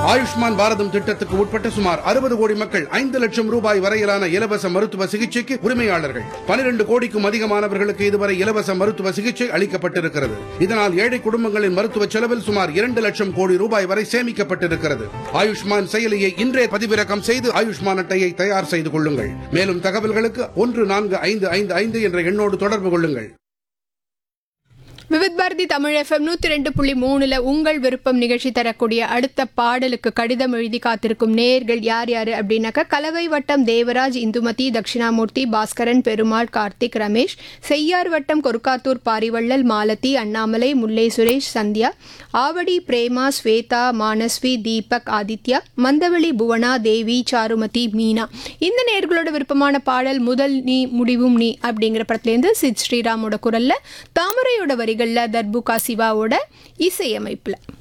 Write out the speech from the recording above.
ஆயுஷ்மான் பாரதம் திட்டத்துக்கு உட்பட்ட சுமார் அறுபது கோடி மக்கள் ஐந்து லட்சம் ரூபாய் வரையிலான இலவச மருத்துவ சிகிச்சைக்கு உரிமையாளர்கள் பனிரெண்டு கோடிக்கும் அதிகமானவர்களுக்கு இதுவரை இலவச மருத்துவ சிகிச்சை அளிக்கப்பட்டிருக்கிறது இதனால் ஏழை குடும்பங்களின் மருத்துவ செலவில் சுமார் இரண்டு லட்சம் கோடி ரூபாய் வரை சேமிக்கப்பட்டிருக்கிறது ஆயுஷ்மான் செயலியை இன்றே பதிவிறக்கம் செய்து ஆயுஷ்மான் அட்டையை தயார் செய்து கொள்ளுங்கள் மேலும் தகவல்களுக்கு ஒன்று நான்கு ஐந்து ஐந்து ஐந்து என்ற எண்ணோடு தொடர்பு கொள்ளுங்கள் விவித் பாரதி தமிழ் எஃப்எம் நூத்தி ரெண்டு புள்ளி மூணுல உங்கள் விருப்பம் நிகழ்ச்சி தரக்கூடிய அடுத்த பாடலுக்கு கடிதம் எழுதி காத்திருக்கும் நேர்கள் யார் யாரு அப்படின்னாக்கா கலவை வட்டம் தேவராஜ் இந்துமதி தட்சிணாமூர்த்தி பாஸ்கரன் பெருமாள் கார்த்திக் ரமேஷ் செய்யார் வட்டம் கொருக்காத்தூர் பாரிவள்ளல் மாலதி அண்ணாமலை முல்லை சுரேஷ் சந்தியா ஆவடி பிரேமா ஸ்வேதா மானஸ்வி தீபக் ஆதித்யா மந்தவெளி புவனா தேவி சாருமதி மீனா இந்த நேர்களோட விருப்பமான பாடல் முதல் நீ முடிவும் நீ அப்படிங்கிற படத்துலேருந்து சித் ஸ்ரீராமோட குரல்ல தாமரையோட வரிகள்ல தர்புகா சிவாவோட இசையமைப்புல